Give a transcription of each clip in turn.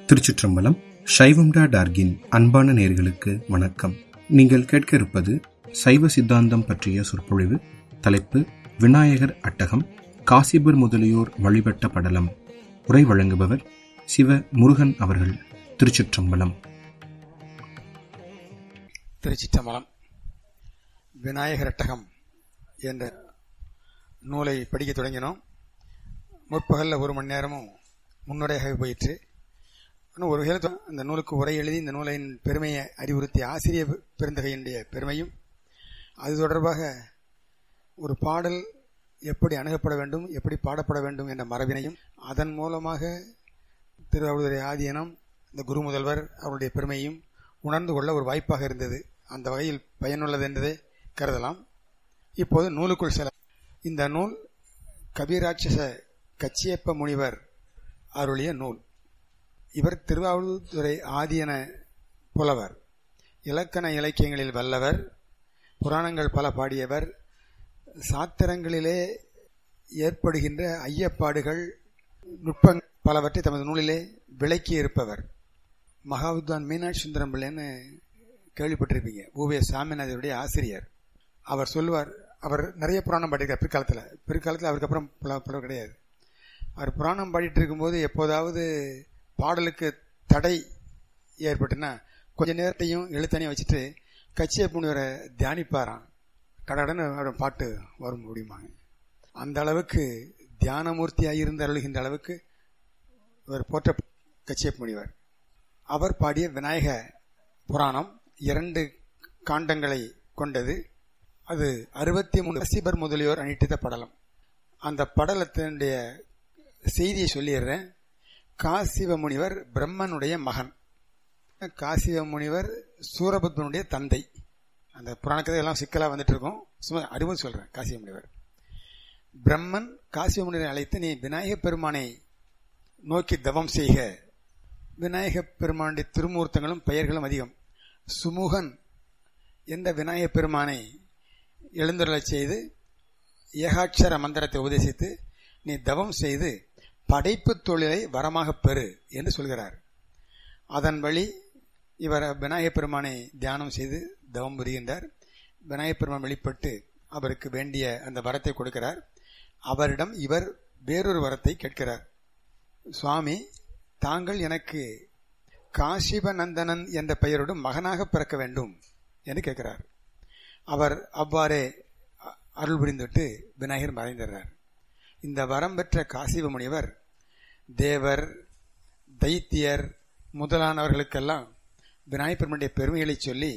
திருச்சிற்றம்பலம் சைவம்டா டார்கின் அன்பான நேர்களுக்கு வணக்கம் நீங்கள் கேட்க இருப்பது சைவ சித்தாந்தம் பற்றிய சொற்பொழிவு தலைப்பு விநாயகர் அட்டகம் காசிபர் முதலியோர் வழிபட்ட படலம் உரை வழங்குபவர் சிவ முருகன் அவர்கள் திருச்சிற்றம்பலம் திருச்சிற்றம்பலம் விநாயகர் அட்டகம் என்ற நூலை படிக்க தொடங்கினோம் முற்பகலில் ஒரு மணி நேரமும் முன்னுரையாக போயிற்று இன்னும் ஒரு வகையில் அந்த நூலுக்கு உரை எழுதி இந்த நூலின் பெருமையை அறிவுறுத்திய ஆசிரியர் பெருந்தகையினுடைய பெருமையும் அது தொடர்பாக ஒரு பாடல் எப்படி அணுகப்பட வேண்டும் எப்படி பாடப்பட வேண்டும் என்ற மரபினையும் அதன் மூலமாக திருவாவூதுரை ஆதீனம் இந்த குரு முதல்வர் அவருடைய பெருமையும் உணர்ந்து கொள்ள ஒரு வாய்ப்பாக இருந்தது அந்த வகையில் பயனுள்ளது என்றதை கருதலாம் இப்போது நூலுக்குள் செல்ல இந்த நூல் கபிராட்சச கச்சியப்ப முனிவர் அருளிய நூல் இவர் திருவாவூதுறை ஆதியன புலவர் இலக்கண இலக்கியங்களில் வல்லவர் புராணங்கள் பல பாடியவர் சாத்திரங்களிலே ஏற்படுகின்ற ஐயப்பாடுகள் நுட்பங் பலவற்றை தமது நூலிலே விளக்கி இருப்பவர் மகாவித்வான் மீனாட்சி சுந்தரம் பிள்ளைன்னு கேள்விப்பட்டிருப்பீங்க ஊவே சாமிநாதருடைய ஆசிரியர் அவர் சொல்லுவார் அவர் நிறைய புராணம் பாடியிருக்கார் பிற்காலத்தில் பிற்காலத்தில் அவருக்கு அப்புறம் புலவர் கிடையாது அவர் புராணம் பாடிட்டு இருக்கும்போது எப்போதாவது பாடலுக்கு தடை ஏற்பட்டுன்னா கொஞ்ச நேரத்தையும் எழுத்தனையும் வச்சுட்டு கச்சியை புனிவரை தியானிப்பாராம் கடகடன்னு அவரோட பாட்டு வரும் முடியுமாங்க அந்த அளவுக்கு தியானமூர்த்தியாக இருந்து அருளுகின்ற அளவுக்கு இவர் போற்ற கச்சிய முனிவர் அவர் பாடிய விநாயக புராணம் இரண்டு காண்டங்களை கொண்டது அது அறுபத்தி மூணு ரசிபர் முதலியோர் அணிட்டித்த படலம் அந்த படலத்தினுடைய செய்தியை சொல்லிடுறேன் காசிவ முனிவர் பிரம்மனுடைய மகன் காசிவ முனிவர் சூரபத்மனுடைய தந்தை அந்த புராணக்கதை எல்லாம் சிக்கலாக வந்துட்டு இருக்கும் சும்மா அறிவு சொல்கிறேன் காசிவ முனிவர் பிரம்மன் காசிவ முனிவரை அழைத்து நீ விநாயகப் பெருமானை நோக்கி தவம் செய்க விநாயகப் பெருமானுடைய திருமூர்த்தங்களும் பெயர்களும் அதிகம் சுமுகன் என்ற விநாயகப் பெருமானை எழுந்துள்ளச் செய்து ஏகாட்சர மந்திரத்தை உபதேசித்து நீ தவம் செய்து படைப்பு தொழிலை வரமாக பெறு என்று சொல்கிறார் அதன் வழி இவர் விநாயகப் பெருமானை தியானம் செய்து தவம் புரிகின்றார் விநாயகப் பெருமான் வெளிப்பட்டு அவருக்கு வேண்டிய அந்த வரத்தை கொடுக்கிறார் அவரிடம் இவர் வேறொரு வரத்தை கேட்கிறார் சுவாமி தாங்கள் எனக்கு காசிபநந்தனன் என்ற பெயரோடு மகனாக பிறக்க வேண்டும் என்று கேட்கிறார் அவர் அவ்வாறே அருள் புரிந்துவிட்டு விநாயகர் மறைந்துடுறார் இந்த வரம் பெற்ற காசிவ முனிவர் தேவர் தைத்தியர் முதலானவர்களுக்கெல்லாம் விநாயகர் பெருமனுடைய பெருமைகளை சொல்லி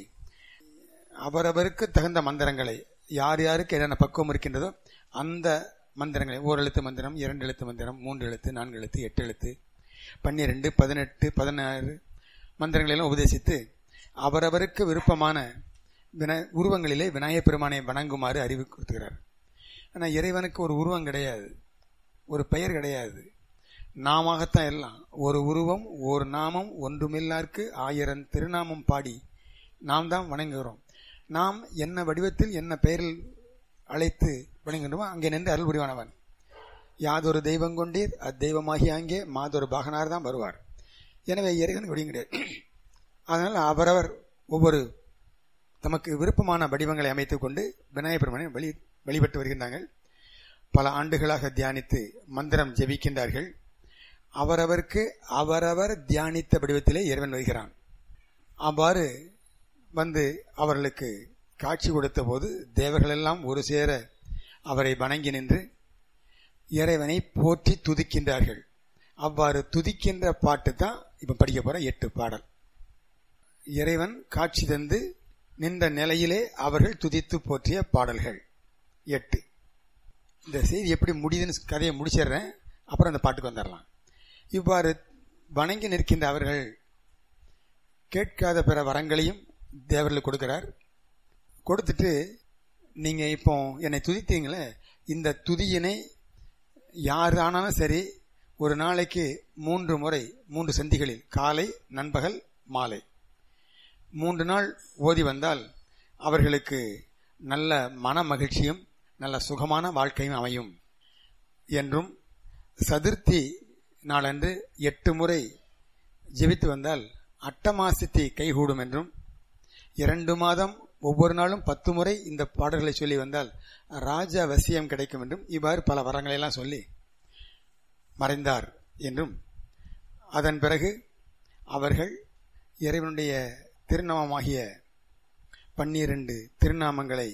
அவரவருக்கு தகுந்த மந்திரங்களை யார் யாருக்கு என்னென்ன பக்குவம் இருக்கின்றதோ அந்த மந்திரங்களை ஓர் எழுத்து மந்திரம் இரண்டு எழுத்து மந்திரம் மூன்று எழுத்து நான்கு எழுத்து எட்டு எழுத்து பன்னிரெண்டு பதினெட்டு பதினாறு மந்திரங்களெல்லாம் உபதேசித்து அவரவருக்கு விருப்பமான வின உருவங்களிலே விநாயகப் பெருமானை வணங்குமாறு அறிவு கொடுத்துகிறார் ஆனால் இறைவனுக்கு ஒரு உருவம் கிடையாது ஒரு பெயர் கிடையாது நாமத்தான் எல்லாம் ஒரு உருவம் ஒரு நாமம் ஒன்றுமில்லாருக்கு ஆயிரம் திருநாமம் பாடி நாம் தான் வணங்குகிறோம் நாம் என்ன வடிவத்தில் என்ன பெயரில் அழைத்து வணங்குகிறோமோ அங்கே நின்று அருள் புரிவானவன் யாதொரு தெய்வம் கொண்டீர் அத்தெய்வமாகி அங்கே மாதொரு பாகனார் தான் வருவார் எனவே இறைவனுக்கு வடிவம் கிடையாது அதனால் அவரவர் ஒவ்வொரு தமக்கு விருப்பமான வடிவங்களை அமைத்துக் கொண்டு விநாயகப் பெருமானை வழி வழிபட்டு வருகின்றார்கள் பல ஆண்டுகளாக தியானித்து மந்திரம் ஜெபிக்கின்றார்கள் அவரவருக்கு அவரவர் தியானித்த வடிவத்திலே இறைவன் வருகிறான் அவ்வாறு வந்து அவர்களுக்கு காட்சி கொடுத்த போது தேவர்களெல்லாம் ஒரு சேர அவரை வணங்கி நின்று இறைவனை போற்றி துதிக்கின்றார்கள் அவ்வாறு துதிக்கின்ற பாட்டு தான் இப்ப படிக்க போற எட்டு பாடல் இறைவன் காட்சி தந்து நின்ற நிலையிலே அவர்கள் துதித்து போற்றிய பாடல்கள் எட்டு இந்த செய்தி எப்படி முடியுதுன்னு கதையை முடிச்சிடுறேன் அப்புறம் அந்த பாட்டுக்கு வந்துடலாம் இவ்வாறு வணங்கி நிற்கின்ற அவர்கள் கேட்காத பிற வரங்களையும் தேவர்களுக்கு கொடுக்கிறார் கொடுத்துட்டு நீங்க இப்போ என்னை துதித்தீங்களே இந்த துதியினை யார் ஆனாலும் சரி ஒரு நாளைக்கு மூன்று முறை மூன்று சந்திகளில் காலை நண்பகல் மாலை மூன்று நாள் ஓதி வந்தால் அவர்களுக்கு நல்ல மன மகிழ்ச்சியும் நல்ல சுகமான வாழ்க்கையும் அமையும் என்றும் சதுர்த்தி நாளன்று எட்டு முறை ஜெபித்து வந்தால் அட்டமாசித்தி கைகூடும் என்றும் இரண்டு மாதம் ஒவ்வொரு நாளும் பத்து முறை இந்த பாடல்களை சொல்லி வந்தால் ராஜ வசியம் கிடைக்கும் என்றும் இவ்வாறு பல வரங்களை எல்லாம் சொல்லி மறைந்தார் என்றும் அதன் பிறகு அவர்கள் இறைவனுடைய திருநாமமாகிய பன்னிரண்டு திருநாமங்களை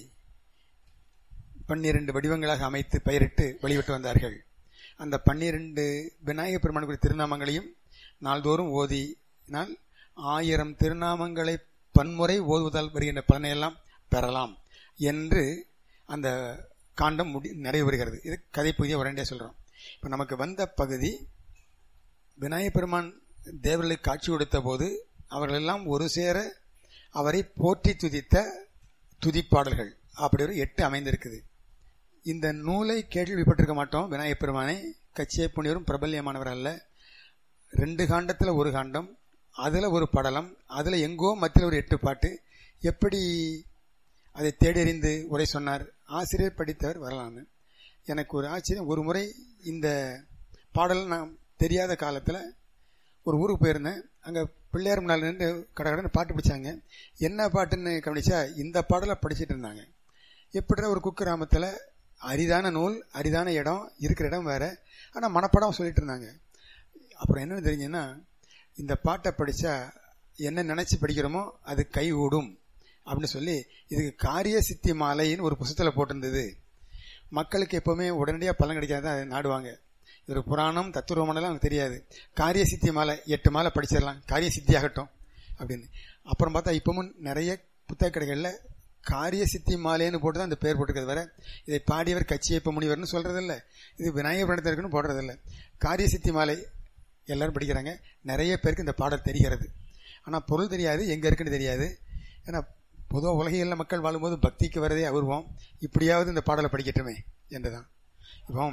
பன்னிரண்டு வடிவங்களாக அமைத்து பெயரிட்டு வழிபட்டு வந்தார்கள் அந்த பன்னிரண்டு விநாயகப் பெருமானுடைய திருநாமங்களையும் நாள்தோறும் ஓதினால் ஆயிரம் திருநாமங்களை பன்முறை ஓதுவதால் வருகின்ற பலனையெல்லாம் பெறலாம் என்று அந்த காண்டம் முடி நிறைவேறுகிறது இது கதை பகுதியை உடனடியாக சொல்கிறோம் இப்போ நமக்கு வந்த பகுதி விநாயகப் பெருமான் தேவர்களுக்கு காட்சி கொடுத்த போது அவர்களெல்லாம் ஒரு சேர அவரை போற்றி துதித்த துதிப்பாடல்கள் அப்படி ஒரு எட்டு அமைந்திருக்குது இந்த நூலை கேள்விப்பட்டிருக்க மாட்டோம் விநாயகப் பெருமானை கச்சியை புண்ணியரும் பிரபல்யமானவர் அல்ல ரெண்டு காண்டத்தில் ஒரு காண்டம் அதில் ஒரு படலம் அதில் எங்கோ மத்தியில் ஒரு எட்டு பாட்டு எப்படி அதை தேடியறிந்து உரை சொன்னார் ஆசிரியர் படித்தவர் வரலான்னு எனக்கு ஒரு ஆச்சரியம் ஒரு முறை இந்த பாடல் நான் தெரியாத காலத்தில் ஒரு ஊருக்கு போயிருந்தேன் அங்கே பிள்ளையார் முன்னால் நின்று கடை கடன் பாட்டு பிடிச்சாங்க என்ன பாட்டுன்னு கவனிச்சா இந்த பாடலை படிச்சுட்டு இருந்தாங்க எப்படின்னா ஒரு குக்கிராமத்தில் அரிதான நூல் அரிதான இடம் இருக்கிற இடம் வேற ஆனால் மனப்படம் சொல்லிட்டு இருந்தாங்க அப்புறம் என்னன்னு தெரிஞ்சுன்னா இந்த பாட்டை படித்தா என்ன நினச்சி படிக்கிறோமோ அது கை கூடும் அப்படின்னு சொல்லி இதுக்கு காரிய சித்தி மாலைன்னு ஒரு புத்தகத்தில் போட்டிருந்தது மக்களுக்கு எப்போவுமே உடனடியாக பலன் கிடைக்காது அதை நாடுவாங்க இது ஒரு புராணம் தத்துவமனெல்லாம் அவங்களுக்கு தெரியாது காரிய சித்தி மாலை எட்டு மாலை படிச்சிடலாம் காரிய சித்தி ஆகட்டும் அப்படின்னு அப்புறம் பார்த்தா இப்பவும் நிறைய புத்தக கடைகளில் காரிய சித்தி மாலைன்னு போட்டு தான் அந்த பேர் போட்டுக்கிறது வேற இதை பாடியவர் கச்சியப்ப முனிவர்னு சொல்றதில்ல இது விநாயகர் படத்தில் இருக்குன்னு போடுறதில்ல காரிய சித்தி மாலை எல்லாரும் படிக்கிறாங்க நிறைய பேருக்கு இந்த பாடல் தெரிகிறது ஆனால் பொருள் தெரியாது எங்கே இருக்குன்னு தெரியாது ஏன்னா பொதுவாக உலகியல்ல மக்கள் வாழும்போது பக்திக்கு வரதே அபூர்வம் இப்படியாவது இந்த பாடலை படிக்கட்டுமே என்றுதான் இப்போ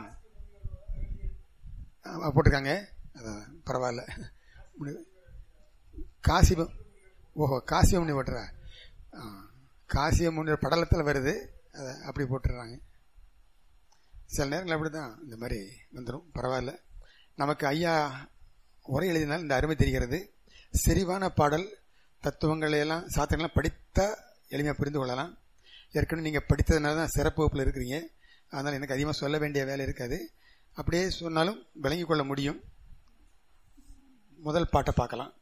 போட்டிருக்காங்க அதான் பரவாயில்ல காசிபம் ஓஹோ காசிபம் போட்டுறா காசியம் முன்னிற படலத்தில் வருது அதை அப்படி போட்டுடுறாங்க சில நேரங்கள் அப்படி தான் இந்த மாதிரி வந்துடும் பரவாயில்ல நமக்கு ஐயா உரை எழுதினால் இந்த அருமை தெரிகிறது செறிவான பாடல் தத்துவங்களை எல்லாம் சாத்திரங்கள்லாம் படித்தா எளிமையாக புரிந்து கொள்ளலாம் ஏற்கனவே நீங்கள் படித்ததுனால தான் சிறப்பு வகுப்பில் இருக்கிறீங்க அதனால் எனக்கு அதிகமாக சொல்ல வேண்டிய வேலை இருக்காது அப்படியே சொன்னாலும் விளங்கி கொள்ள முடியும் முதல் பாட்டை பார்க்கலாம்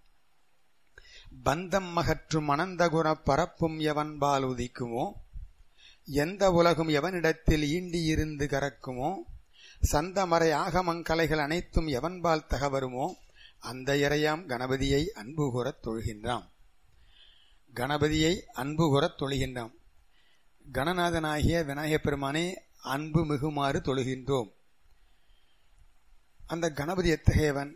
பந்தம் மகற்றும் அனந்தகுண பரப்பும் எவன் பால் உதிக்குமோ எந்த உலகும் எவனிடத்தில் ஈண்டி இருந்து கறக்குமோ சந்தமறை ஆகமங்கலைகள் அனைத்தும் எவன்பால் தகவருமோ அந்த இறையாம் கணபதியை அன்பு கூறத் தொழுகின்றான் கணபதியை அன்பு கூறத் தொழுகின்றான் கணநாதனாகிய விநாயகப் பெருமானே அன்பு மிகுமாறு தொழுகின்றோம் அந்த கணபதி எத்தகையவன்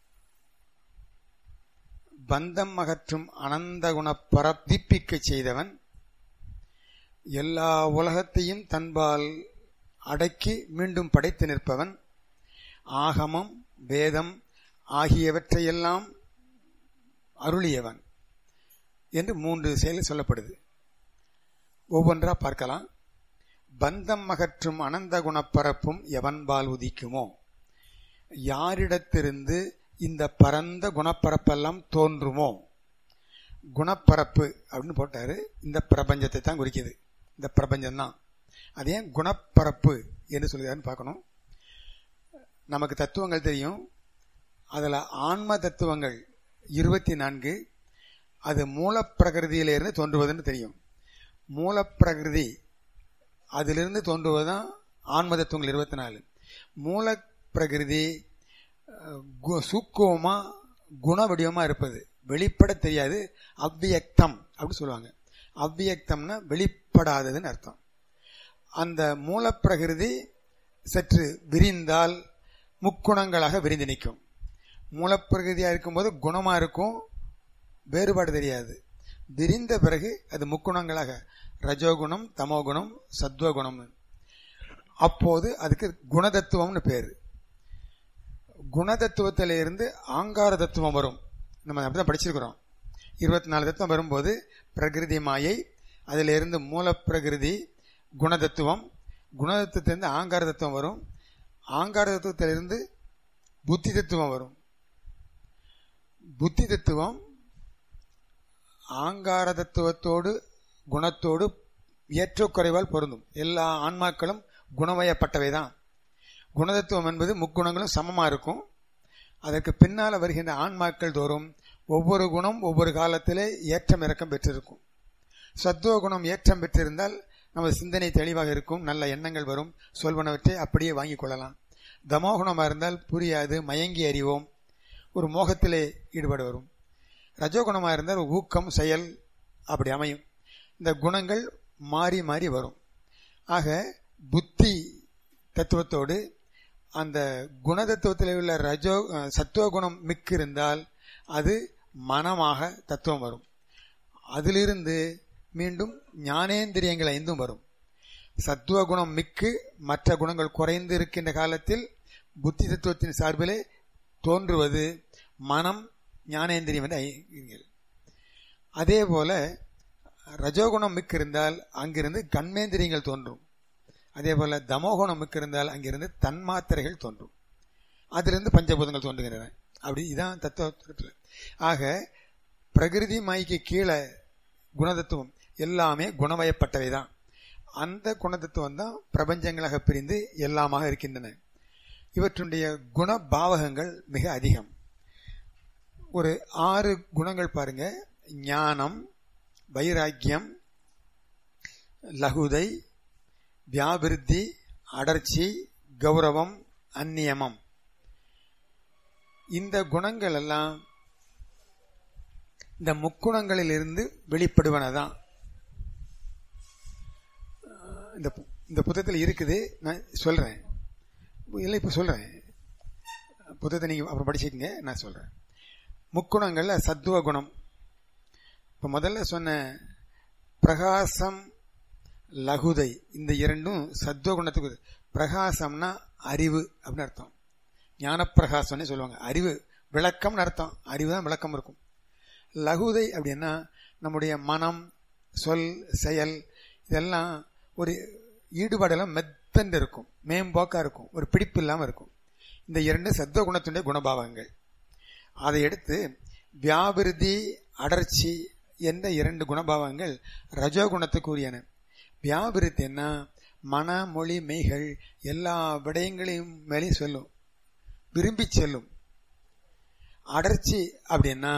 பந்தம் அகற்றும் அனந்த குணப் பரப்பிப்பிக்க செய்தவன் எல்லா உலகத்தையும் தன்பால் அடக்கி மீண்டும் படைத்து நிற்பவன் ஆகமம் வேதம் ஆகியவற்றையெல்லாம் அருளியவன் என்று மூன்று செயல் சொல்லப்படுது ஒவ்வொன்றா பார்க்கலாம் பந்தம் அகற்றும் அனந்த குணப்பரப்பும் எவன்பால் உதிக்குமோ யாரிடத்திருந்து இந்த பரந்த குணப்பரப்பெல்லாம் தோன்றுமோ குணப்பரப்பு அப்படின்னு போட்டாரு இந்த பிரபஞ்சத்தை தான் குறிக்குது இந்த பிரபஞ்சம் தான் அதே குணப்பரப்பு என்று சொல்கிறாருன்னு பார்க்கணும் நமக்கு தத்துவங்கள் தெரியும் அதில் ஆன்ம தத்துவங்கள் இருபத்தி நான்கு அது மூலப்பிரகிருதியிலிருந்து தோன்றுவதுன்னு தெரியும் மூலப்பிரகிருதி அதிலிருந்து தோன்றுவதுதான் ஆன்ம தத்துவங்கள் இருபத்தி நாலு மூலப்பிரகிருதி சூக்குவமா குண வடிவமா இருப்பது வெளிப்பட தெரியாது அவ்வியக்தம் அப்படின்னு சொல்லுவாங்க அவ்வியக்தம்னா வெளிப்படாததுன்னு அர்த்தம் அந்த மூலப்பிரகிருதி சற்று விரிந்தால் முக்குணங்களாக விரிந்து நிற்கும் மூலப்பிரகிருதியா இருக்கும்போது குணமா இருக்கும் வேறுபாடு தெரியாது விரிந்த பிறகு அது முக்குணங்களாக ரஜோகுணம் தமோகுணம் சத்வகுணம் அப்போது அதுக்கு குணதத்துவம்னு பேரு குணதத்துவத்தில இருந்து ஆங்கார தத்துவம் வரும் நம்ம அப்படிதான் படிச்சிருக்கிறோம் இருபத்தி நாலு தத்துவம் வரும்போது பிரகிருதி மாயை அதில் இருந்து மூலப்பிரகிருதி குணதத்துவம் குணதத்துவத்திலிருந்து ஆங்கார தத்துவம் வரும் ஆங்கார தத்துவத்திலிருந்து புத்தி தத்துவம் வரும் புத்தி தத்துவம் ஆங்கார தத்துவத்தோடு குணத்தோடு ஏற்றக்குறைவால் பொருந்தும் எல்லா ஆன்மாக்களும் குணமயப்பட்டவைதான் குணதத்துவம் என்பது முக்குணங்களும் சமமா இருக்கும் அதற்கு பின்னால் வருகின்ற ஆன்மாக்கள் தோறும் ஒவ்வொரு குணம் ஒவ்வொரு காலத்திலே ஏற்றம் இறக்கம் பெற்றிருக்கும் சத்துவ குணம் ஏற்றம் பெற்றிருந்தால் நமது சிந்தனை தெளிவாக இருக்கும் நல்ல எண்ணங்கள் வரும் சொல்வனவற்றை அப்படியே வாங்கிக் கொள்ளலாம் தமோகுணமாக இருந்தால் புரியாது மயங்கி அறிவோம் ஒரு மோகத்திலே ஈடுபாடு வரும் ரஜோகுணமாக இருந்தால் ஊக்கம் செயல் அப்படி அமையும் இந்த குணங்கள் மாறி மாறி வரும் ஆக புத்தி தத்துவத்தோடு அந்த குணதத்துவத்தில் உள்ள ரஜோ சத்துவ குணம் மிக்கு இருந்தால் அது மனமாக தத்துவம் வரும் அதிலிருந்து மீண்டும் ஞானேந்திரியங்கள் ஐந்தும் வரும் சத்துவ குணம் மிக்கு மற்ற குணங்கள் குறைந்து இருக்கின்ற காலத்தில் புத்தி தத்துவத்தின் சார்பிலே தோன்றுவது மனம் ஞானேந்திரியம் என்று அதே போல ரஜோகுணம் மிக்கு இருந்தால் அங்கிருந்து கண்மேந்திரியங்கள் தோன்றும் அதே போல தமோகுணம் மிக்கு இருந்தால் அங்கிருந்து தன்மாத்திரைகள் தோன்றும் அதிலிருந்து பஞ்சபூதங்கள் தோன்றுகின்றன அப்படி இதான் தத்துவத்தில் ஆக பிரகிருதி மாய்க்கு கீழே குணதத்துவம் எல்லாமே குணமயப்பட்டவை தான் அந்த குணதத்துவம் தான் பிரபஞ்சங்களாக பிரிந்து எல்லாமாக இருக்கின்றன இவற்றுடைய குண பாவகங்கள் மிக அதிகம் ஒரு ஆறு குணங்கள் பாருங்க ஞானம் வைராக்கியம் லகுதை வியாபிருத்தி அடர்ச்சி கௌரவம் அந்நியமம் இந்த குணங்கள் எல்லாம் இந்த முக்குணங்களில் இருந்து வெளிப்படுவனதான் இந்த இந்த புத்தகத்தில் இருக்குது நான் சொல்றேன் இல்லை இப்போ சொல்றேன் புத்தகத்தை நீங்க அப்புறம் படிச்சுக்கங்க நான் சொல்றேன் முக்குணங்கள்ல சத்துவ குணம் இப்ப முதல்ல சொன்ன பிரகாசம் லகுதை இந்த இரண்டும் சத்துவ குணத்துக்கு பிரகாசம்னா அறிவு அப்படின்னு அர்த்தம் ஞானப்பிரகாசம்னு சொல்லுவாங்க அறிவு விளக்கம்னு அர்த்தம் அறிவு தான் விளக்கம் இருக்கும் லகுதை அப்படின்னா நம்முடைய மனம் சொல் செயல் இதெல்லாம் ஒரு ஈடுபாடெல்லாம் மெத்தண்டு இருக்கும் மேம்போக்கா இருக்கும் ஒரு பிடிப்பு இல்லாமல் இருக்கும் இந்த இரண்டு சத்துவ குணத்தினுடைய குணபாவங்கள் அதை எடுத்து வியாபிருதி அடர்ச்சி என்ற இரண்டு குணபாவங்கள் ரஜோகுணத்துக்குரியன வியாபிருத்தி என்ன மன மொழி மெய்கள் எல்லா விடயங்களையும் மேலே சொல்லும் விரும்பி செல்லும் அடர்ச்சி அப்படின்னா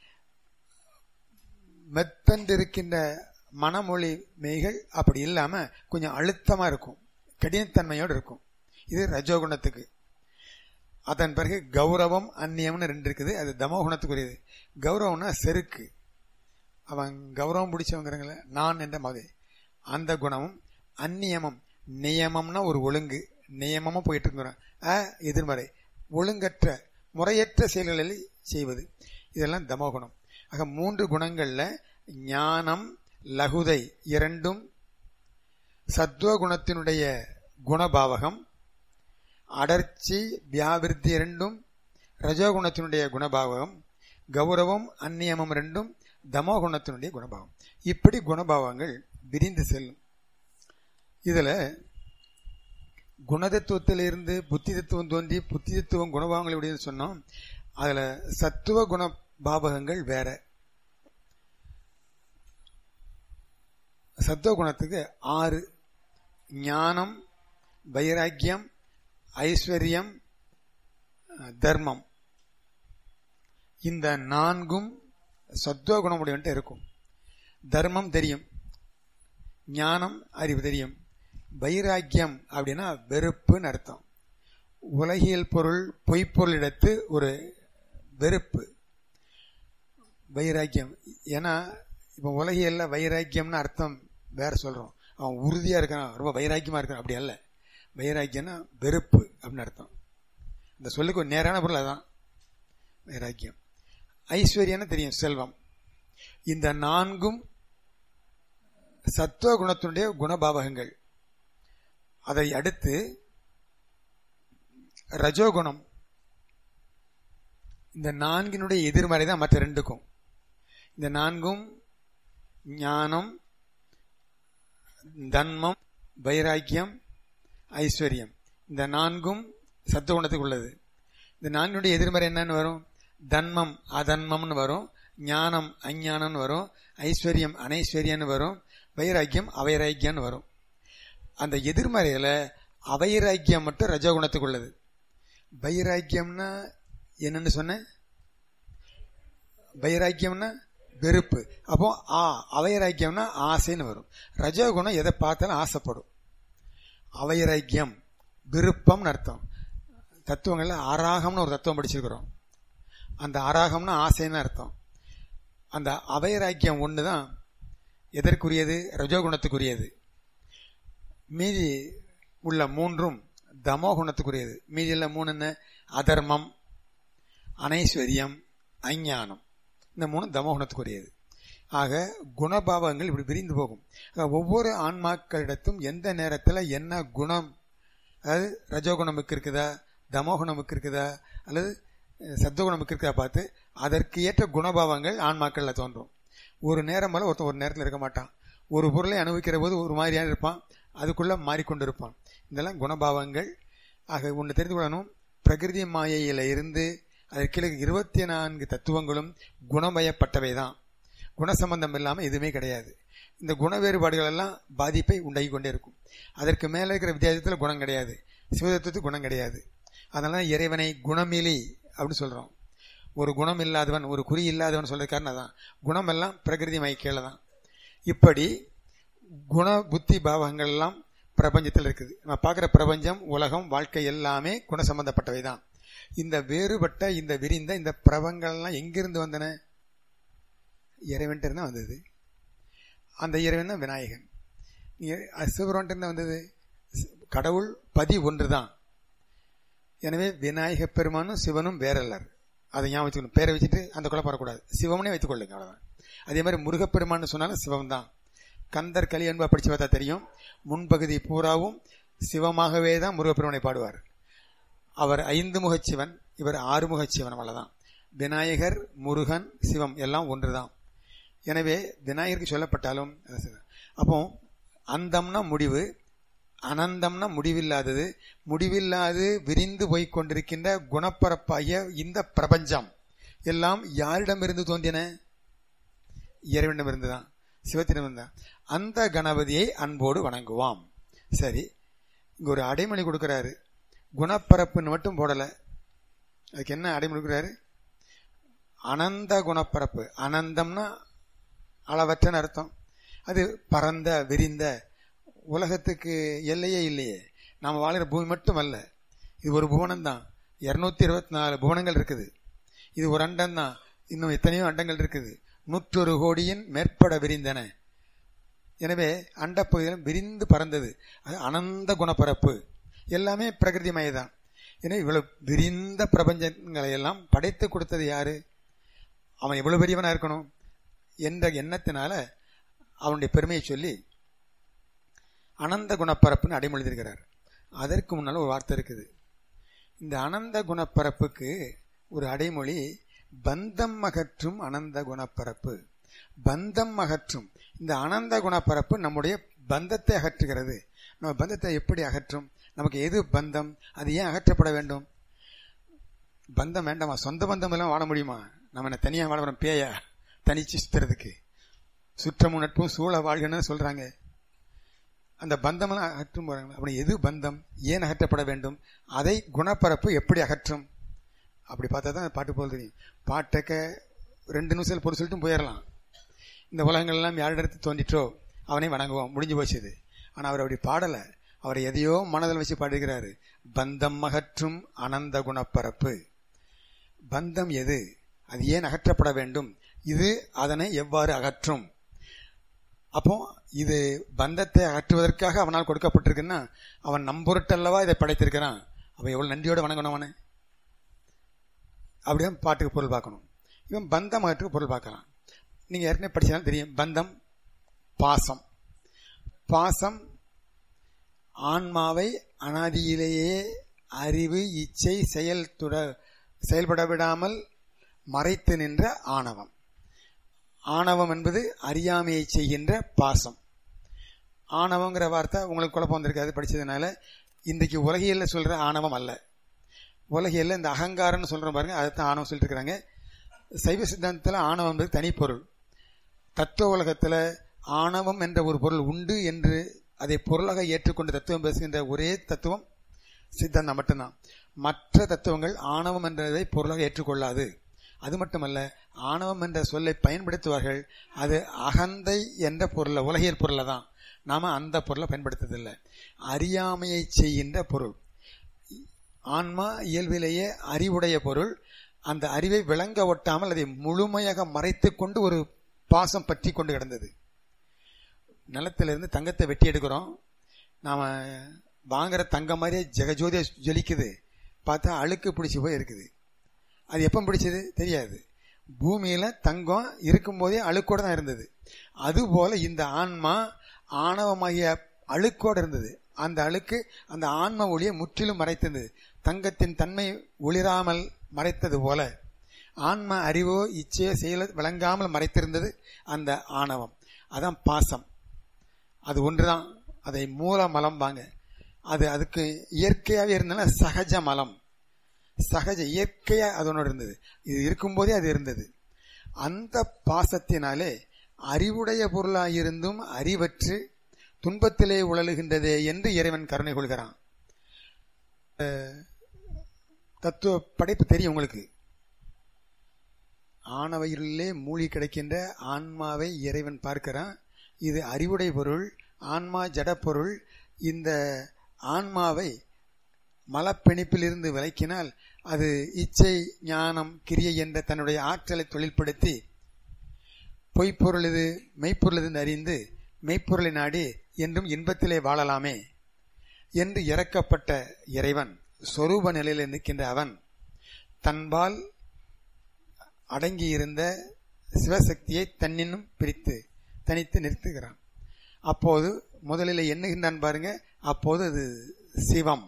மெத்தண்டு இருக்கின்ற மனமொழி மெய்கள் அப்படி இல்லாம கொஞ்சம் அழுத்தமா இருக்கும் கடினத்தன்மையோடு இருக்கும் இது ரஜோகுணத்துக்கு அதன் பிறகு கௌரவம் அந்நியம்னு ரெண்டு இருக்குது அது தமோகுணத்துக்குரியது கௌரவம்னா செருக்கு அவன் கௌரவம் பிடிச்சவங்கிறங்கள நான் என்ற மகை அந்த குணமும் அந்நியமம் நியமம்னா ஒரு ஒழுங்கு நியமமா போயிட்டு இருக்கிறோம் அ எதிர்மறை ஒழுங்கற்ற முறையற்ற செயல்களை செய்வது இதெல்லாம் தமோகுணம் ஆக மூன்று குணங்கள்ல ஞானம் லகுதை இரண்டும் சத்துவ குணத்தினுடைய குணபாவகம் அடர்ச்சி வியாபிருத்தி இரண்டும் ரஜோகுணத்தினுடைய குணபாவகம் கௌரவம் அந்நியமம் ரெண்டும் தமோ குணத்தினுடைய குணபாவம் இப்படி குணபாவங்கள் விரிந்து செல்லும் இதுல குணதத்துவத்திலிருந்து புத்தி தத்துவம் தோன்றி புத்தி தத்துவம் குணபாவங்கள் எப்படின்னு சொன்னோம் அதுல சத்துவ குண பாவகங்கள் வேற சத்துவ குணத்துக்கு ஆறு ஞானம் வைராக்கியம் ஐஸ்வர்யம் தர்மம் இந்த நான்கும் சத்துவ குணமுடையவன்ட்டு இருக்கும் தர்மம் தெரியும் ஞானம் அறிவு தெரியும் வைராக்கியம் அப்படின்னா வெறுப்புன்னு அர்த்தம் உலகியல் பொருள் பொய்ப்பொருள் எடுத்து ஒரு வெறுப்பு வைராக்கியம் ஏன்னா இப்போ உலகியல்ல வைராக்கியம்னு அர்த்தம் வேற சொல்றோம் அவன் உறுதியா இருக்கான் ரொம்ப வைராக்கியமா இருக்கான் அப்படி அல்ல வைராக்கியம்னா வெறுப்பு அப்படின்னு அர்த்தம் இந்த சொல்லுக்கு ஒரு நேரான பொருள் அதான் வைராக்கியம் ஐஸ்வர்யம்னு தெரியும் செல்வம் இந்த நான்கும் சத்துவ குணத்தினுடைய குணபாவகங்கள் அதை அடுத்து ரஜோகுணம் இந்த நான்கினுடைய எதிர்மறை தான் மற்ற ரெண்டுக்கும் இந்த நான்கும் ஞானம் தன்மம் வைராக்கியம் ஐஸ்வர்யம் இந்த நான்கும் சத்துவகுணத்துக்கு உள்ளது இந்த நான்கினுடைய எதிர்மறை என்னன்னு வரும் தன்மம் அதன்மம்னு வரும் ஞானம் அஞ்ஞானம்னு வரும் ஐஸ்வர்யம் அனைஸ்வரியம்னு வரும் வைராக்கியம் அவைராக்கியம்னு வரும் அந்த எதிர்மறையில அவைராக்கியம் மட்டும் ரஜோகுணத்துக்கு உள்ளது வைராக்கியம்னா என்னன்னு சொன்னேன் வைராக்கியம்னா வெறுப்பு அப்போ ஆ அவைராக்கியம்னா ஆசைன்னு வரும் ரஜோகுணம் எதை பார்த்தாலும் ஆசைப்படும் அவைராக்கியம் விருப்பம்னு அர்த்தம் தத்துவங்கள்ல ஆராகம்னு ஒரு தத்துவம் படிச்சிருக்கிறோம் அந்த ஆராகம்னா ஆசைன்னு அர்த்தம் அந்த அவைராக்கியம் ஒன்று தான் எதற்குரியது ரஜோகுணத்துக்குரியது மீதி உள்ள மூன்றும் தமோ குணத்துக்குரியது மீதியுள்ள மூணு என்ன அதர்மம் அனைஸ்வரியம் அஞ்ஞானம் இந்த மூணு தமோ குணத்துக்குரியது ஆக குணபாவங்கள் இப்படி விரிந்து போகும் ஆக ஒவ்வொரு ஆன்மாக்களிடத்தும் எந்த நேரத்தில் என்ன குணம் அதாவது ரஜோகுணமுக்கு இருக்குதா தமோகுணமுக்கு இருக்குதா அல்லது சத்துவகுணமுக்கு இருக்குதா பார்த்து அதற்கு ஏற்ற குணபாவங்கள் ஆன்மாக்களில் தோன்றும் ஒரு நேரம் மேலே ஒருத்தன் ஒரு நேரத்தில் இருக்க மாட்டான் ஒரு பொருளை அனுபவிக்கிற போது ஒரு மாதிரியான இருப்பான் அதுக்குள்ள மாறிக்கொண்டு இருப்பான் இதெல்லாம் குணபாவங்கள் ஆக ஒன்று தெரிந்து கொள்ளணும் பிரகிருதி மாயையில இருந்து அதற்கு இருபத்தி நான்கு தத்துவங்களும் குணமயப்பட்டவை தான் குணசம்பந்தம் இல்லாமல் எதுவுமே கிடையாது இந்த குண வேறுபாடுகள் எல்லாம் பாதிப்பை உண்டாகி கொண்டே இருக்கும் அதற்கு மேலே இருக்கிற வித்தியாசத்தில் குணம் கிடையாது சிவதத்துவத்துக்கு குணம் கிடையாது அதனால தான் இறைவனை குணமிலி அப்படின்னு சொல்றோம் ஒரு குணம் இல்லாதவன் ஒரு குறி இல்லாதவன் சொல்ற காரணம் தான் குணம் எல்லாம் பிரகிருதி மயக்கையில தான் இப்படி குண புத்தி பாவங்கள் எல்லாம் பிரபஞ்சத்தில் இருக்குது நம்ம பார்க்குற பிரபஞ்சம் உலகம் வாழ்க்கை எல்லாமே குண சம்பந்தப்பட்டவை தான் இந்த வேறுபட்ட இந்த விரிந்த இந்த பிரபங்கள்லாம் எங்கிருந்து வந்தன இறைவன்ட்டு இருந்தா வந்தது அந்த இறைவன் தான் விநாயகன் சிவபெருமான்ட்டு இருந்தா வந்தது கடவுள் பதி ஒன்று தான் எனவே விநாயக பெருமானும் சிவனும் வேறல்லர் அதை ஞாபகம் வச்சுக்கணும் பேரை வச்சுட்டு அந்த குழப்பம் வரக்கூடாது சிவம்னே வைத்துக் கொள்ளுங்க அவ்வளவுதான் அதே மாதிரி முருகப்பெருமான்னு சொன்னாலும் சிவம் தான் கந்தர் கலி என்பா படிச்சு பார்த்தா தெரியும் முன்பகுதி பூராவும் சிவமாகவே தான் முருகப்பெருமனை பாடுவார் அவர் ஐந்து முகச் சிவன் இவர் ஆறுமுக சிவன் அவ்வளவுதான் விநாயகர் முருகன் சிவம் எல்லாம் ஒன்றுதான் எனவே விநாயகருக்கு சொல்லப்பட்டாலும் அப்போ அந்தம்னா முடிவு அனந்தம்னா முடிவில்லாதது முடிவில்லாது விரிந்து போய் கொண்டிருக்கின்ற குணப்பரப்பாகிய இந்த பிரபஞ்சம் எல்லாம் யாரிடமிருந்து தோன்றின இறைவனிடமிருந்து தான் சிவத்திடம் தான் அந்த கணபதியை அன்போடு வணங்குவாம் சரி இங்க ஒரு அடைமொழி கொடுக்கிறாரு குணப்பரப்புன்னு மட்டும் போடல அதுக்கு என்ன அடைமொழி கொடுக்கிறாரு அனந்த குணப்பரப்பு அனந்தம்னா அளவற்றன்னு அர்த்தம் அது பரந்த விரிந்த உலகத்துக்கு எல்லையே இல்லையே நாம் வாழ்கிற பூமி மட்டும் அல்ல இது ஒரு புவனம் தான் இருநூத்தி இருபத்தி நாலு புவனங்கள் இருக்குது இது ஒரு அண்டம் தான் இன்னும் எத்தனையோ அண்டங்கள் இருக்குது நூற்றொரு கோடியின் மேற்பட விரிந்தன எனவே அண்டப்பகுதியிலும் விரிந்து பறந்தது அது அனந்த குணப்பரப்பு எல்லாமே பிரகிருதி மயதான் எனவே இவ்வளவு விரிந்த பிரபஞ்சங்களை எல்லாம் படைத்து கொடுத்தது யாரு அவன் எவ்வளவு பெரியவனா இருக்கணும் என்ற எண்ணத்தினால அவனுடைய பெருமையை சொல்லி அனந்த குணப்பரப்புன்னு அடைமொழிந்திருக்கிறார் அதற்கு முன்னால் ஒரு வார்த்தை இருக்குது இந்த அனந்த குணப்பரப்புக்கு ஒரு அடைமொழி பந்தம் அகற்றும் அனந்த குணப்பரப்பு பந்தம் அகற்றும் இந்த அனந்த குணப்பரப்பு நம்முடைய பந்தத்தை அகற்றுகிறது நம்ம பந்தத்தை எப்படி அகற்றும் நமக்கு எது பந்தம் அது ஏன் அகற்றப்பட வேண்டும் பந்தம் வேண்டாமா சொந்த பந்தம் எல்லாம் வாழ முடியுமா நம்ம என்ன தனியாக வாழ பேயா தனிச்சு சுத்துறதுக்கு சுற்றமும் நட்பும் சூழ வாழ்கன்னு சொல்றாங்க அந்த பந்தமெல்லாம் அகற்றும் போறாங்க அப்படி எது பந்தம் ஏன் அகற்றப்பட வேண்டும் அதை குணப்பரப்பு எப்படி அகற்றும் அப்படி பார்த்தா தான் பாட்டு போல் தெரியும் பாட்டக்க ரெண்டு நிமிஷம் பொருள் சொல்லிட்டு போயிடலாம் இந்த உலகங்கள் எல்லாம் யாரிடத்து தோன்றிற்றோ அவனை வணங்குவோம் முடிஞ்சு போச்சு இது ஆனால் அவர் அப்படி பாடலை அவர் எதையோ மனதில் வச்சு பாடுகிறாரு பந்தம் அகற்றும் அனந்த குணப்பரப்பு பந்தம் எது அது ஏன் அகற்றப்பட வேண்டும் இது அதனை எவ்வாறு அகற்றும் அப்போ இது பந்தத்தை அகற்றுவதற்காக அவனால் கொடுக்கப்பட்டிருக்குன்னா அவன் நம்பொருட்டல்லவா இதை படைத்திருக்கிறான் அவன் எவ்வளவு நன்றியோட வணங்கணும் அவனை அப்படியே பாட்டுக்கு பொருள் பார்க்கணும் இவன் பந்தம் அகற்றுக்கு பொருள் பார்க்கலாம் நீங்க ஏற்கனவே படிச்சாலும் தெரியும் பந்தம் பாசம் பாசம் ஆன்மாவை அனாதியிலேயே அறிவு இச்சை செயல் துட செயல்பட விடாமல் மறைத்து நின்ற ஆணவம் ஆணவம் என்பது அறியாமையை செய்கின்ற பாசம் ஆணவங்கிற வார்த்தை உங்களுக்கு குழப்பம் வந்திருக்காது படிச்சதுனால இன்றைக்கு உலகியல்ல சொல்ற ஆணவம் அல்ல உலகியல்ல இந்த அகங்காரம்னு சொல்ற பாருங்க அதைத்தான் ஆணவம் சொல்லிட்டு இருக்கிறாங்க சைவ சித்தாந்தத்தில் ஆணவம் என்பது தனிப்பொருள் தத்துவ உலகத்தில் ஆணவம் என்ற ஒரு பொருள் உண்டு என்று அதை பொருளாக ஏற்றுக்கொண்டு தத்துவம் பேசுகின்ற ஒரே தத்துவம் சித்தாந்தம் மட்டும்தான் மற்ற தத்துவங்கள் ஆணவம் என்றதை பொருளாக ஏற்றுக்கொள்ளாது அது மட்டுமல்ல ஆணவம் என்ற சொல்லை பயன்படுத்துவார்கள் அது அகந்தை என்ற பொருளை உலகியல் பொருளை தான் நாம அந்த பொருளை பயன்படுத்துறதில்லை அறியாமையை செய்கின்ற பொருள் ஆன்மா இயல்பிலேயே அறிவுடைய பொருள் அந்த அறிவை விளங்க ஒட்டாமல் அதை முழுமையாக மறைத்து கொண்டு ஒரு பாசம் பற்றி கொண்டு கிடந்தது நிலத்திலிருந்து தங்கத்தை வெட்டி எடுக்கிறோம் நாம் வாங்குற தங்கம் மாதிரியே ஜெகஜோதியா ஜொலிக்குது பார்த்தா அழுக்கு பிடிச்சி போய் இருக்குது அது எப்போ பிடிச்சது தெரியாது பூமியில் தங்கம் இருக்கும்போதே அழுக்கோடு தான் இருந்தது அதுபோல இந்த ஆன்மா ஆணவமாகிய அழுக்கோடு இருந்தது அந்த அழுக்கு அந்த ஆன்ம ஒளியை முற்றிலும் மறைத்தது தங்கத்தின் தன்மை ஒளிராமல் மறைத்தது போல ஆன்ம அறிவோ இச்சையோ செயல விளங்காமல் மறைத்திருந்தது அந்த ஆணவம் அதான் பாசம் அது ஒன்றுதான் அதை மூல மலம்பாங்க அது அதுக்கு இயற்கையாகவே இருந்தால சகஜ மலம் சகஜ இயற்கையா அதனோடு இருந்தது இது இருக்கும்போதே அது இருந்தது அந்த பாசத்தினாலே அறிவுடைய பொருளாயிருந்தும் அறிவற்று துன்பத்திலே உழலுகின்றதே என்று இறைவன் கருணை கொள்கிறான் தத்துவ படைப்பு தெரியும் உங்களுக்கு ஆணவயிலே மூழ்கி கிடைக்கின்ற ஆன்மாவை இறைவன் பார்க்கிறான் இது அறிவுடை பொருள் ஆன்மா ஜடப்பொருள் இந்த ஆன்மாவை மலப்பிணிப்பிலிருந்து விலக்கினால் அது இச்சை ஞானம் கிரியை என்ற தன்னுடைய ஆற்றலை தொழில்படுத்தி பொய்ப்பொருள் இது மெய்ப்பொருள் இது அறிந்து மெய்ப்பொருளை நாடி என்றும் இன்பத்திலே வாழலாமே என்று இறக்கப்பட்ட இறைவன் சொரூப நிலையில் நிற்கின்ற அவன் தன்பால் அடங்கியிருந்த சிவசக்தியை தன்னினும் பிரித்து தனித்து நிறுத்துகிறான் அப்போது முதலில் எண்ணுகின்றான் பாருங்க அப்போது அது சிவம்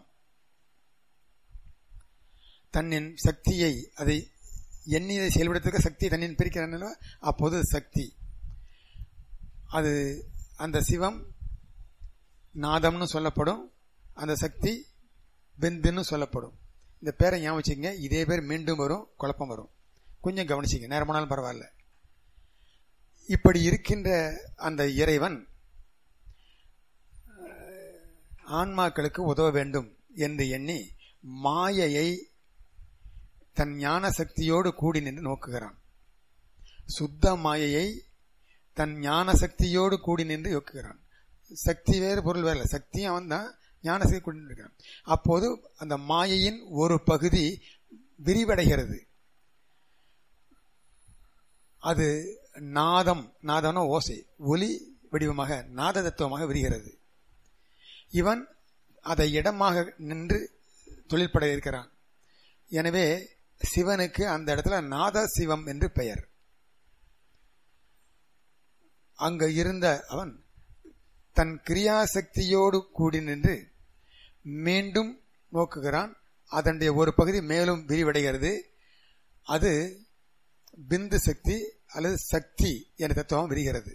தன்னின் சக்தியை அதை எண்ணியதை செயல்படுத்துக்க சக்தி தன்னின் பிரிக்கிறான் அப்போது சக்தி அது அந்த சிவம் நாதம்னு சொல்லப்படும் அந்த சக்தி பிந்துன்னு சொல்லப்படும் இந்த பேரை ஞாபகம் வச்சுக்கங்க இதே பேர் மீண்டும் வரும் குழப்பம் வரும் கொஞ்சம் கவனிச்சிங்க நேரமானாலும் பரவாயில்ல இப்படி இருக்கின்ற அந்த இறைவன் ஆன்மாக்களுக்கு உதவ வேண்டும் என்று எண்ணி மாயையை தன் ஞான சக்தியோடு கூடி நின்று நோக்குகிறான் சுத்த மாயையை தன் ஞான சக்தியோடு கூடி நின்று நோக்குகிறான் சக்தி வேறு பொருள் வேறு சக்தியும் அவன் தான் ஞான சக்தி கூடி நின்றுக்கிறான் அப்போது அந்த மாயையின் ஒரு பகுதி விரிவடைகிறது அது நாதம் நாதம்னா ஓசை ஒலி வடிவமாக நாத தத்துவமாக விரிகிறது இவன் அதை இடமாக நின்று தொழில்பட இருக்கிறான் எனவே சிவனுக்கு அந்த இடத்துல நாத சிவம் என்று பெயர் அங்க இருந்த அவன் தன் கிரியாசக்தியோடு கூடி நின்று மீண்டும் நோக்குகிறான் அதனுடைய ஒரு பகுதி மேலும் விரிவடைகிறது அது பிந்து சக்தி அல்லது சக்தி என்ற தத்துவம் விரிகிறது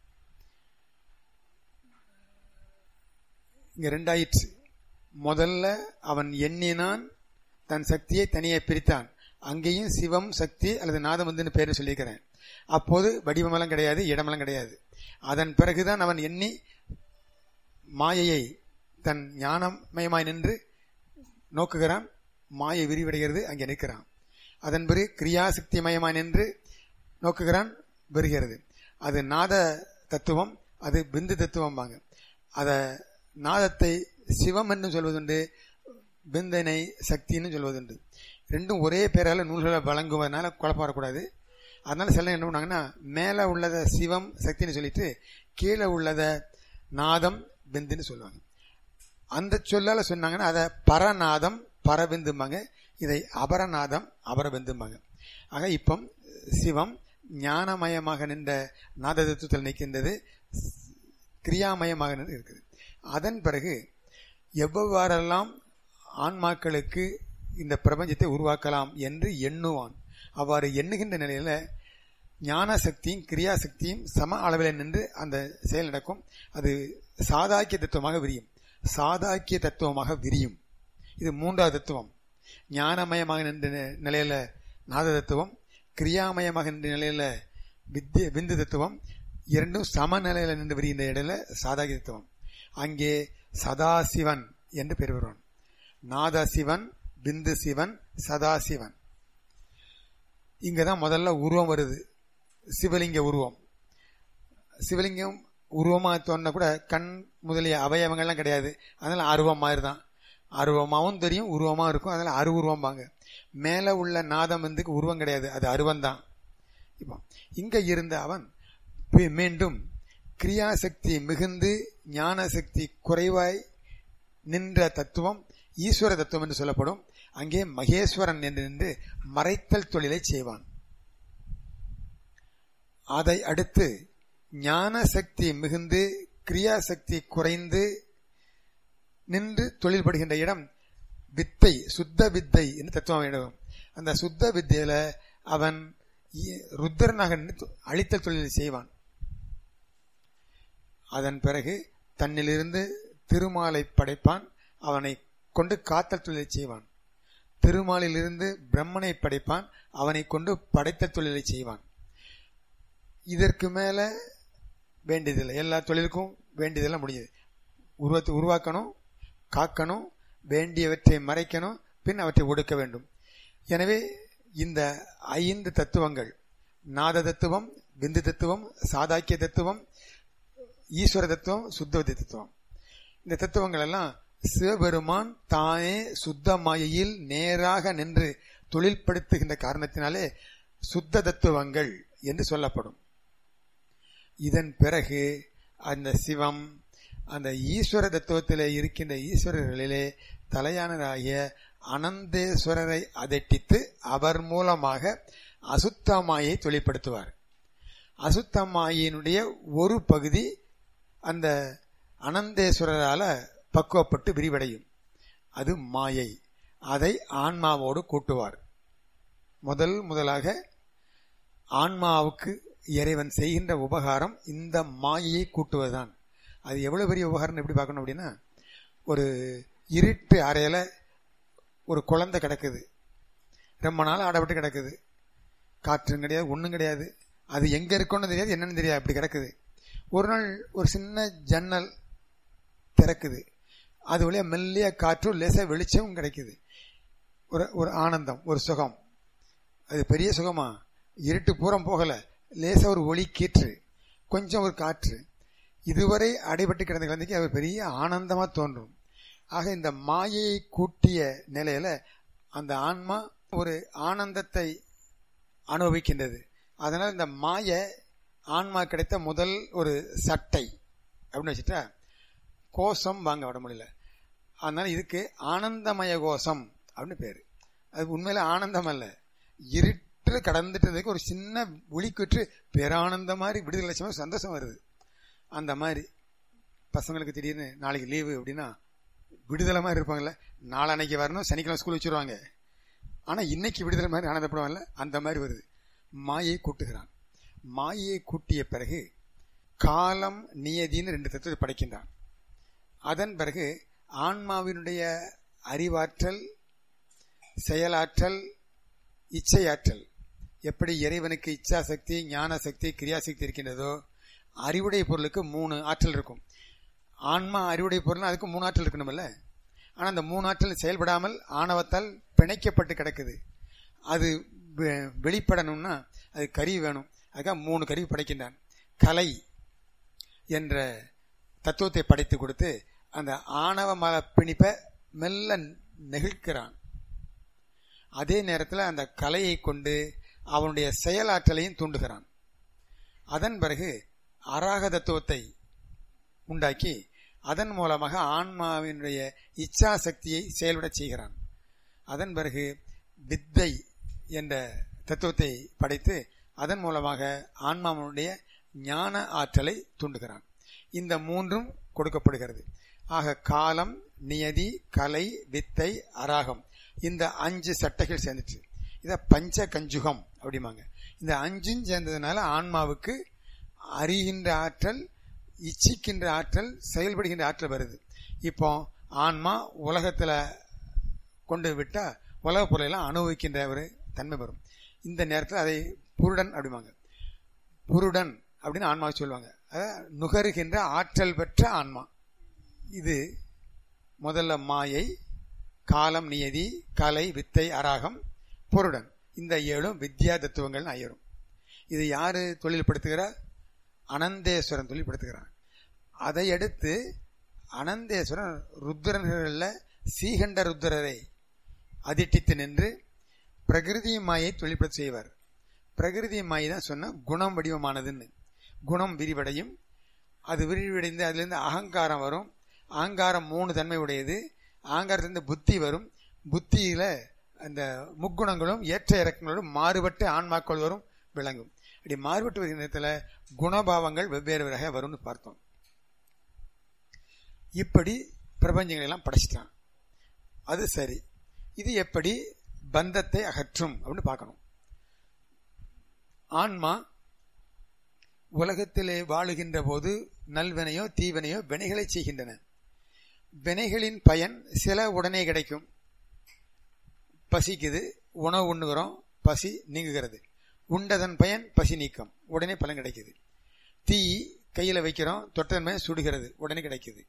இங்க ரெண்டாயிற்று முதல்ல அவன் எண்ணினான் தன் சக்தியை தனியே பிரித்தான் அங்கேயும் சிவம் சக்தி அல்லது நாதம் வந்து பேர் சொல்லியிருக்கிறேன் அப்போது வடிவமெல்லாம் கிடையாது இடமெல்லாம் கிடையாது அதன் பிறகுதான் அவன் எண்ணி மாயையை தன் ஞானமயமாய் நின்று நோக்குகிறான் மாயை விரிவடைகிறது அங்கே நிற்கிறான் அதன் பிறகு கிரியாசக்தி மயமாய் நின்று நோக்குகிறான் வருகிறது அது நாத தத்துவம் அது பிந்து தத்துவம் வாங்க அத நாதத்தை சிவம் என்று சொல்வதுண்டு பிந்தனை சக்தின்னு சொல்வதுண்டு ரெண்டும் ஒரே பேரால் நூல்களை வழங்குவதனால குழப்பம் வரக்கூடாது அதனால சில என்ன பண்ணாங்கன்னா மேலே உள்ளத சிவம் சக்தின்னு சொல்லிட்டு கீழே உள்ளத நாதம் பிந்துன்னு சொல்லுவாங்க அந்த சொல்லால சொன்னாங்கன்னா அதை பரநாதம் பரபிந்தும்பாங்க இதை அபரநாதம் அபரபிந்தும்பாங்க ஆக இப்போ சிவம் ஞானமயமாக நின்ற நாத தத்துவத்தில் நிற்கின்றது கிரியாமயமாக நின்று இருக்குது அதன் பிறகு எவ்வாறெல்லாம் ஆன்மாக்களுக்கு இந்த பிரபஞ்சத்தை உருவாக்கலாம் என்று எண்ணுவான் அவ்வாறு எண்ணுகின்ற நிலையில ஞான சக்தியும் கிரியா சக்தியும் சம அளவில் நின்று அந்த செயல் நடக்கும் அது சாதாக்கிய தத்துவமாக விரியும் சாதாக்கிய தத்துவமாக விரியும் இது மூன்றாவது தத்துவம் ஞானமயமாக நின்ற நிலையில நாத தத்துவம் கிரியாமயமாகின்ற நிலையில வித்திய விந்து தத்துவம் இரண்டும் சமநிலையில நின்று வருகின்ற இடையில சாதாகி தத்துவம் அங்கே சதாசிவன் என்று பெயர் வருவான் நாதசிவன் பிந்து சிவன் சதாசிவன் இங்கதான் முதல்ல உருவம் வருது சிவலிங்க உருவம் சிவலிங்கம் உருவமா தோணுனா கூட கண் முதலிய அவயவங்கள்லாம் கிடையாது அதனால அருவம் மாதிரி தான் அருவமாவும் தெரியும் உருவமா இருக்கும் அதனால அருவுருவம்பாங்க மேல உள்ள நாதம் வந்து உருவம் கிடையாது அது அருவம் தான் இப்போ இங்க இருந்த அவன் பி- மீண்டும் கிரியாசக்தி மிகுந்து ஞான சக்தி குறைவாய் நின்ற தத்துவம் ஈஸ்வர தத்துவம் என்று சொல்லப்படும் அங்கே மகேஸ்வரன் என்று நின்று மறைத்தல் தொழிலை செய்வான் அதை அடுத்து ஞான சக்தி மிகுந்து கிரியாசக்தி குறைந்து நின்று தொழில்படுகின்ற இடம் வித்தை சுத்த வித்தை என்று தத்துவம் இடம் அந்த சுத்த வித்தையில அவன் இ- ருத்ரனாக நின்று தொ- அழித்தல் தொழிலை செய்வான் அதன் பிறகு தன்னிலிருந்து திருமாலை படைப்பான் அவனை கொண்டு காத்தல் தொழிலை செய்வான் திருமாலிலிருந்து பிரம்மனை படைப்பான் அவனை கொண்டு படைத்தல் தொழிலை செய்வான் இதற்கு மேல வேண்டியதில்லை எல்லா தொழிலுக்கும் வேண்டியதெல்லாம் முடியுது உருவத்தை உருவாக்கணும் காக்கணும் வேண்டியவற்றை மறைக்கணும் பின் அவற்றை ஒடுக்க வேண்டும் எனவே இந்த ஐந்து தத்துவங்கள் நாத தத்துவம் விந்து தத்துவம் சாதாக்கிய தத்துவம் ஈஸ்வர தத்துவம் சுத்தவதி தத்துவம் இந்த தத்துவங்கள் எல்லாம் சிவபெருமான் தானே சுத்த மாயையில் நேராக நின்று தொழில்படுத்துகின்ற காரணத்தினாலே சுத்த தத்துவங்கள் என்று சொல்லப்படும் இதன் பிறகு அந்த சிவம் அந்த ஈஸ்வர தத்துவத்திலே இருக்கின்ற ஈஸ்வரர்களிலே தலையானராகிய அனந்தேஸ்வரரை அதட்டித்து அவர் மூலமாக அசுத்தமாயை தொழிற்படுத்துவார் அசுத்தமாயினுடைய ஒரு பகுதி அந்த அனந்தேஸ்வரரால பக்குவப்பட்டு விரிவடையும் அது மாயை அதை ஆன்மாவோடு கூட்டுவார் முதல் முதலாக ஆன்மாவுக்கு இறைவன் செய்கின்ற உபகாரம் இந்த மாயையை கூட்டுவதுதான் அது எவ்வளவு பெரிய உபகாரம் எப்படி பார்க்கணும் அப்படின்னா ஒரு இருட்டு அறையில ஒரு குழந்தை கிடக்குது ரொம்ப நாள் ஆடப்பட்டு கிடக்குது காற்றும் கிடையாது ஒன்றும் கிடையாது அது எங்க இருக்குன்னு தெரியாது என்னன்னு தெரியாது அப்படி கிடக்குது ஒரு நாள் ஒரு சின்ன ஜன்னல் திறக்குது அது வழியா மெல்லிய காற்றும் லேசா வெளிச்சமும் கிடைக்குது ஒரு ஒரு ஆனந்தம் ஒரு சுகம் அது பெரிய சுகமா இருட்டு பூரம் போகல லேசா ஒரு ஒளி கீற்று கொஞ்சம் ஒரு காற்று இதுவரை அடைபட்டு கிடந்த குழந்தைக்கு அது பெரிய ஆனந்தமா தோன்றும் ஆக இந்த மாயையை கூட்டிய நிலையில அந்த ஆன்மா ஒரு ஆனந்தத்தை அனுபவிக்கின்றது அதனால் இந்த மாய ஆன்மா கிடைத்த முதல் ஒரு சட்டை அப்படின்னு வச்சுட்டா கோஷம் வாங்க விட முடியல அதனால இதுக்கு ஆனந்தமய கோஷம் அப்படின்னு பேரு அது உண்மையில ஆனந்தம் அல்ல இருட்டு கடந்துட்டு இருந்ததுக்கு ஒரு சின்ன ஒளிக்குற்று பேரானந்த மாதிரி விடுதலை லட்சமா சந்தோஷம் வருது அந்த மாதிரி பசங்களுக்கு திடீர்னு நாளைக்கு லீவு அப்படின்னா விடுதலை மாதிரி இருப்பாங்கல்ல நாளன்னைக்கு வரணும் சனிக்கிழமை ஸ்கூல் வச்சிருவாங்க ஆனா இன்னைக்கு விடுதலை மாதிரி ஆனந்தப்படுவாங்கல்ல அந்த மாதிரி வருது மாயை கூட்டுகிறான் மாயை கூட்டிய பிறகு காலம் நியதின்னு ரெண்டு தத்துவத்தை படைக்கின்றான் அதன் பிறகு ஆன்மாவினுடைய அறிவாற்றல் செயலாற்றல் இச்சையாற்றல் எப்படி இறைவனுக்கு இச்சா சக்தி ஞான சக்தி கிரியாசக்தி இருக்கின்றதோ அறிவுடைய பொருளுக்கு மூணு ஆற்றல் இருக்கும் ஆன்மா அறிவுடைய பொருள் அதுக்கு மூணு ஆற்றல் இருக்கணும்ல ஆனா அந்த மூணு ஆற்றல் செயல்படாமல் ஆணவத்தால் பிணைக்கப்பட்டு கிடக்குது அது வெ- வெளிப்படணும்னா அது கருவி வேணும் அதுக்காக மூணு கருவி படைக்கின்றான் கலை என்ற தத்துவத்தை படைத்து கொடுத்து அந்த ஆணவ மல பிணிப்பை மெல்ல நெகிழ்க்கிறான் அதே நேரத்தில் அந்த கலையை கொண்டு அவனுடைய செயலாற்றலையும் தூண்டுகிறான் அதன் பிறகு அராக தத்துவத்தை உண்டாக்கி அதன் மூலமாக ஆன்மாவினுடைய இச்சா சக்தியை செயல்படச் செய்கிறான் அதன் பிறகு வித்தை என்ற தத்துவத்தை படைத்து அதன் மூலமாக ஆன்மாவினுடைய ஞான ஆற்றலை தூண்டுகிறான் இந்த மூன்றும் கொடுக்கப்படுகிறது ஆக காலம் நியதி கலை வித்தை அராகம் இந்த அஞ்சு சட்டைகள் சேர்ந்துச்சு இத பஞ்ச கஞ்சுகம் அப்படிம்பாங்க இந்த அஞ்சும் சேர்ந்ததுனால ஆன்மாவுக்கு அறிகின்ற ஆற்றல் இச்சிக்கின்ற ஆற்றல் செயல்படுகின்ற ஆற்றல் வருது இப்போ ஆன்மா உலகத்துல கொண்டு விட்டா உலக பொருளெல்லாம் அனுபவிக்கின்ற ஒரு தன்மை வரும் இந்த நேரத்தில் அதை புருடன் அப்படிம்பாங்க புருடன் அப்படின்னு ஆன்மாவை சொல்லுவாங்க அதாவது நுகருகின்ற ஆற்றல் பெற்ற ஆன்மா இது முதல்ல மாயை காலம் நியதி கலை வித்தை அராகம் பொருடன் இந்த ஏழும் வித்யா தத்துவங்கள் ஐயரும் இது யாரு தொழில்படுத்துகிறார் அனந்தேஸ்வரன் தொழில்படுத்துகிறார் அதை அடுத்து அனந்தேஸ்வரன் ருத்ரர்களில் சீகண்ட ருத்ரரை அதிட்டித்து நின்று பிரகிருதி மாயை தொழில்படுத்த செய்வார் பிரகிருதி மாயை தான் சொன்ன குணம் வடிவமானதுன்னு குணம் விரிவடையும் அது விரிவடைந்து அதுலேருந்து அகங்காரம் வரும் அகங்காரம் மூணு தன்மை உடையது அகங்காரத்திலிருந்து புத்தி வரும் புத்தியில அந்த முக்குணங்களும் ஏற்ற இறக்கங்களோடும் மாறுபட்டு ஆன்மாக்கள் வரும் விளங்கும் அப்படி மாறுபட்டு வருகிற நேரத்தில் குணபாவங்கள் வெவ்வேறு வகை வரும்னு பார்த்தோம் இப்படி பிரபஞ்சங்களை எல்லாம் படைச்சிட்டான் அது சரி இது எப்படி பந்தத்தை அகற்றும் அப்படின்னு பார்க்கணும் ஆன்மா உலகத்திலே வாழுகின்ற போது நல்வினையோ தீவினையோ வினைகளை செய்கின்றன வினைகளின் பயன் சில உடனே கிடைக்கும் பசிக்குது உணவு உண்ணுகிறோம் பசி நீங்குகிறது உண்டதன் பயன் பசி நீக்கம் உடனே பலன் கிடைக்குது தீ கையில் வைக்கிறோம் தொட்டதன் பயன் சுடுகிறது உடனே கிடைக்குது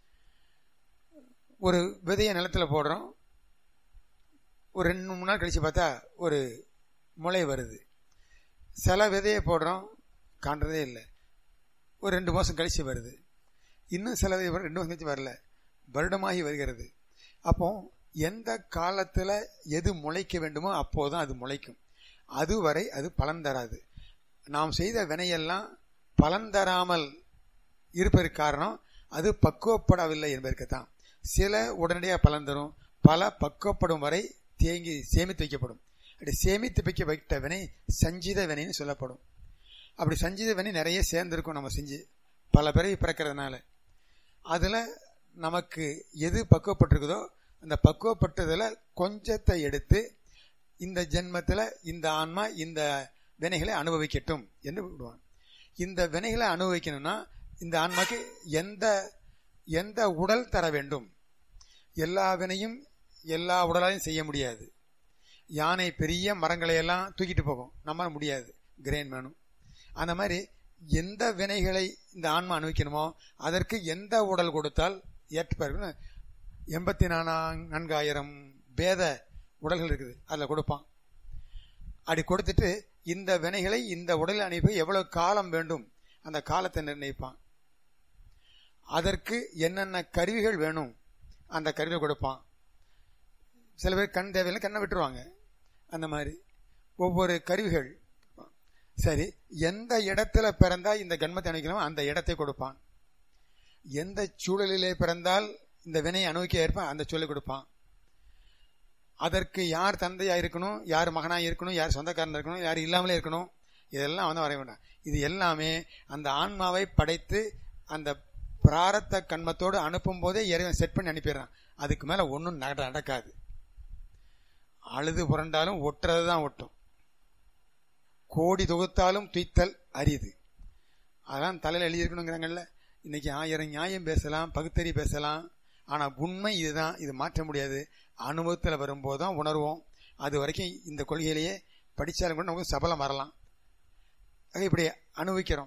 ஒரு விதையை நிலத்தில் போடுறோம் ஒரு ரெண்டு மூணு நாள் கழிச்சு பார்த்தா ஒரு முளை வருது சில விதையை போடுறோம் காண்றதே இல்லை ஒரு ரெண்டு மாதம் கழிச்சு வருது இன்னும் சில விதை ரெண்டு மாதம் கழிச்சு வரல வருடமாகி வருகிறது அப்போ எந்த காலத்தில் எது முளைக்க வேண்டுமோ அப்போதான் அது முளைக்கும் அதுவரை அது பலன் தராது நாம் செய்த வினையெல்லாம் பலன் தராமல் இருப்பதற்கு காரணம் அது பக்குவப்படவில்லை என்பதற்குத்தான் சில உடனடியாக பலன் தரும் பல பக்குவப்படும் வரை தேங்கி சேமித்து வைக்கப்படும் அப்படி சேமித்து வைக்க வைத்த வினை சஞ்சித வினைன்னு சொல்லப்படும் அப்படி சஞ்சித வினை நிறைய சேர்ந்துருக்கும் நம்ம செஞ்சு பல பிறவி பிறக்கிறதுனால அதில் நமக்கு எது பக்குவப்பட்டிருக்குதோ அந்த பக்குவப்பட்டதில் கொஞ்சத்தை எடுத்து இந்த ஜென்மத்தில் இந்த ஆன்மா இந்த வினைகளை அனுபவிக்கட்டும் என்று விடுவான் இந்த வினைகளை அனுபவிக்கணும்னா இந்த ஆன்மாக்கு எந்த எந்த உடல் தர வேண்டும் எல்லா வினையும் எல்லா உடலாலையும் செய்ய முடியாது யானை பெரிய மரங்களை எல்லாம் தூக்கிட்டு போகும் நம்ம முடியாது கிரேன் வேணும் அந்த மாதிரி எந்த வினைகளை இந்த ஆன்மா அனுபவிக்கணுமோ அதற்கு எந்த உடல் கொடுத்தால் ஏற்பார்கள் எண்பத்தி நானா நான்காயிரம் பேத உடல்கள் இருக்குது அதில் கொடுப்பான் அப்படி கொடுத்துட்டு இந்த வினைகளை இந்த உடலில் அனுப்பி எவ்வளவு காலம் வேண்டும் அந்த காலத்தை நிர்ணயிப்பான் அதற்கு என்னென்ன கருவிகள் வேணும் அந்த கருவியை கொடுப்பான் சில பேர் கண் தேவையில்லை கண்ணை விட்டுருவாங்க அந்த மாதிரி ஒவ்வொரு கருவிகள் சரி எந்த இடத்துல பிறந்தா இந்த கண்மத்தை அனுப்பிக்கணும் அந்த இடத்தை கொடுப்பான் எந்த சூழலிலே பிறந்தால் இந்த வினையை அனுபவிக்க ஏற்ப அந்த சொல்லிக் கொடுப்பான் அதற்கு யார் தந்தையா இருக்கணும் யார் மகனா இருக்கணும் யார் சொந்தக்காரன் இருக்கணும் யார் இல்லாமலே இருக்கணும் இதெல்லாம் வந்து வரைய வேண்டாம் இது எல்லாமே அந்த ஆன்மாவை படைத்து அந்த பிராரத்த கண்மத்தோடு அனுப்பும் போதே இறைவன் செட் பண்ணி அனுப்பிடுறான் அதுக்கு மேல ஒன்றும் நடக்காது அழுது புரண்டாலும் ஒட்டுறது தான் ஒட்டும் கோடி தொகுத்தாலும் துய்த்தல் அரிது அதான் தலையில் எழுதியிருக்கணுங்கிறாங்கல்ல இன்னைக்கு ஆயிரம் நியாயம் பேசலாம் பகுத்தறி பேசலாம் ஆனா உண்மை இதுதான் இது மாற்ற முடியாது அனுபவத்தில் வரும்போது தான் உணர்வோம் அது வரைக்கும் இந்த கொள்கையிலேயே படித்தாலும் கூட நமக்கு சபலம் வரலாம் ஆக இப்படி அனுபவிக்கிறோம்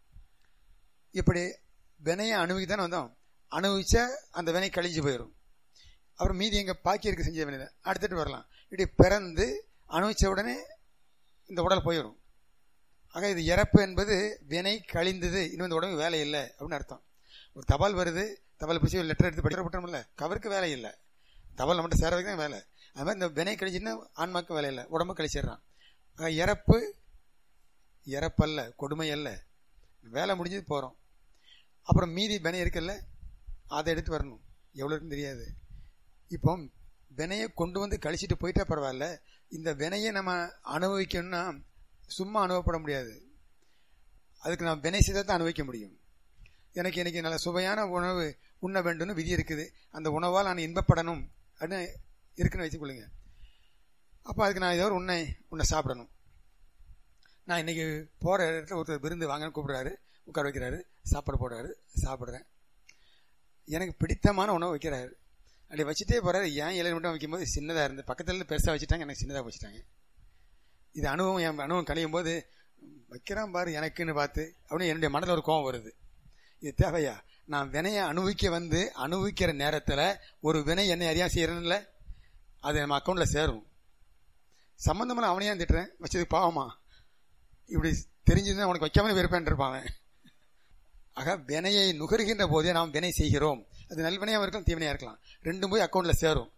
இப்படி வினையை அனுபவிக்க தானே வந்தோம் அனுபவிச்சா அந்த வினை கழிஞ்சு போயிடும் அப்புறம் மீதி எங்க பாக்கி இருக்க செஞ்ச வினையில அடுத்துட்டு வரலாம் இப்படி பிறந்து அனுபவிச்ச உடனே இந்த உடல் போயிடும் ஆக இது இறப்பு என்பது வினை கழிந்தது இன்னும் இந்த உடம்பு வேலை இல்லை அப்படின்னு அர்த்தம் ஒரு தபால் வருது தபால் பிடிச்சி ஒரு லெட்டர் எடுத்து படிக்கிற போட்டோம்ல கவருக்கு வேலை இல்லை தபால் நம்மகிட்ட சேர தான் வேலை அது மாதிரி இந்த வினை கழிச்சுன்னா ஆன்மாக்கு வேலை இல்லை உடம்பு கழிச்சிடுறான் ஆக இறப்பு இறப்பல்ல கொடுமை அல்ல வேலை முடிஞ்சது போகிறோம் அப்புறம் மீதி வினை இருக்குல்ல அதை எடுத்து வரணும் எவ்வளோ இருக்குன்னு தெரியாது இப்போ வினையை கொண்டு வந்து கழிச்சிட்டு போயிட்டா பரவாயில்ல இந்த வினையை நம்ம அனுபவிக்கணும்னா சும்மா அனுபவப்பட முடியாது அதுக்கு நான் வினை செய்தத்தை அனுபவிக்க முடியும் எனக்கு இன்னைக்கு நல்ல சுவையான உணவு உண்ண வேண்டும்னு விதி இருக்குது அந்த உணவால் நான் இன்பப்படணும் அப்படின்னு இருக்குன்னு வச்சுக்கொள்ளுங்க அப்போ அதுக்கு நான் ஏதோ ஒரு உன்னை உன்னை சாப்பிடணும் நான் இன்னைக்கு போகிற இடத்துல ஒருத்தர் விருந்து வாங்கன்னு கூப்பிடுறாரு உட்கார வைக்கிறாரு சாப்பாடு போடுறாரு சாப்பிட்றேன் எனக்கு பிடித்தமான உணவு வைக்கிறாரு அப்படி வச்சுட்டே போகிறாரு ஏன் இலையில மட்டும் வைக்கும்போது சின்னதாக இருந்து பக்கத்துல இருந்து பெருசாக வச்சுட்டாங்க எனக்கு சின்னதாக வச்சுட்டாங்க இது அனுபவம் என் அனுபவம் கழியும் போது வைக்கிறான் பாரு எனக்குன்னு பார்த்து அப்படின்னு என்னுடைய மனதில் ஒரு கோபம் வருது இது தேவையா நான் வினையை அனுபவிக்க வந்து அனுபவிக்கிற நேரத்தில் ஒரு வினை என்னை அறியா செய்யறேன்ல அது நம்ம அக்கௌண்ட்டில் சேரும் சம்மந்தமான அவனையே திட்டுறேன் வச்சது பாவமா இப்படி தெரிஞ்சதுன்னா உனக்கு வைக்காமலே வெறுப்பேன் இருப்பான் ஆக வினையை நுகர்கின்ற போதே நாம் வினை செய்கிறோம் அது நல்வினையாக இருக்கலாம் தீவினையாக இருக்கலாம் ரெண்டும் போய் அக்கௌண்ட்டில் சேரும்